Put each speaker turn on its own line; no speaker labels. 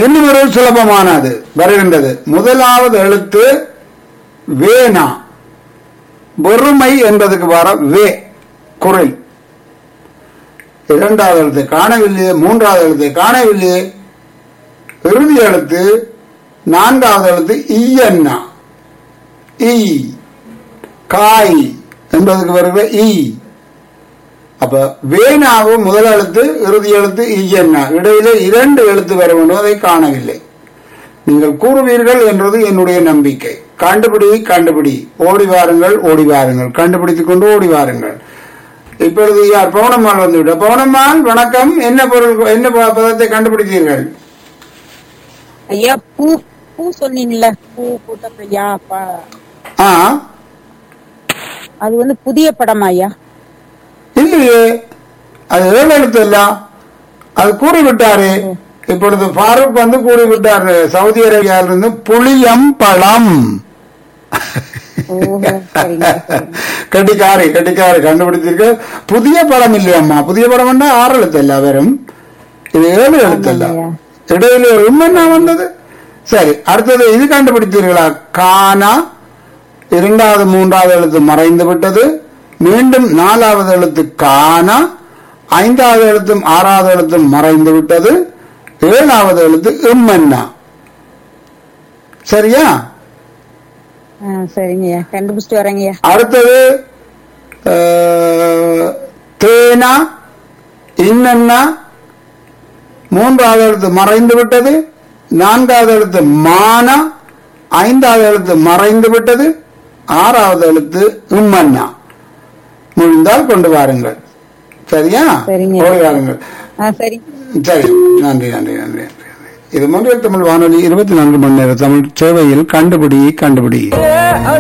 இன்னும் ஒரு சுலபமானது வருகின்றது முதலாவது எழுத்து வேணா வெறுமை என்பதுக்கு வர வே குரல் இரண்டாவது எழுத்து காணவில்லையே மூன்றாவது எழுத்து காணவில்லையே இறுதி எழுத்து நான்காவது எழுத்து ஈயன்னா ஈ காய் என்பதுக்கு வருகிற ஈ அப்ப வேணாவும் முதல் எழுத்து இறுதி எழுத்து ஈயன்னா இடையிலே இரண்டு எழுத்து வர வேண்டும் அதை காணவில்லை நீங்கள் கூறுவீர்கள் என்றது என்னுடைய நம்பிக்கை கண்டுபிடி கண்டுபிடி ஓடி வாருங்கள் ஓடி வாருங்கள் கண்டுபிடித்துக் கொண்டு ஓடி வாருங்கள் இப்பொழுது யார் பவுனம்மாள் வந்துவிட்ட பவுனம்மாள் வணக்கம் என்ன பொருள் என்ன ப- பதத்தை கண்டுபிடித்தீர்கள்
ஐயா பூ பூ சொன்னீங்கல்ல பூ கூட்டப்பையா
ஆ
அது வந்து புதிய படம் ஐயா
இல்லையே அது ஏழு எழுத்து இல்ல அது கூறி விட்டாரு இப்பொழுது ஃபாரூக் வந்து கூறி விட்டாரு சவுதி அரேபியாவிலிருந்து புளியம் பழம்
ஓஹோ சரிங்க சரிங்க.
கட்டிக்காரி கட்டிக்காரி கண்டுபிடிச்சிருக்கு புதிய படம் இல்லையம்மா புதிய படம் ஆறு எழுத்து இல்ல வெறும் இது ஏழு எழுத்து இல்ல
ஆமாய்யா.
இடையில ஒரு உண்மைன்னா வந்தது சரி அடுத்தது இது கண்டுபிடித்தீர்களா கானா இரண்டாவது மூன்றாவது எழுத்து மறைந்து விட்டது மீண்டும் நாலாவது எழுத்து கானா ஐந்தாவது எழுத்தும் ஆறாவது எழுத்தும் மறைந்து விட்டது ஏழாவது எழுத்து இம்மன்னா சரியா
ஆ, சரிங்கய்யா கண்டுபிடிச்சிட்டு வரேங்கய்யா
அடுத்தது அஹ், தேனா இன்னன்னா மூன்றாவது எழுத்து மறைந்து விட்டது நான்காவது எழுத்து மானா ஐந்தாவது எழுத்து மறைந்து விட்டது ஆறாவது எழுத்து உம்மன்னா முடிந்தால் கொண்டு வாருங்கள் சரியா
சரிங்க.
ஓடி வாருங்கள்
ஆ சரி
சரி நன்றி நன்றி நன்றி நன்றி இது மொழியல் தமிழ் வானொலி இருபத்தி நான்கு மணி நேர தமிழ் சேவையில் கண்டுபிடி கண்டுபிடி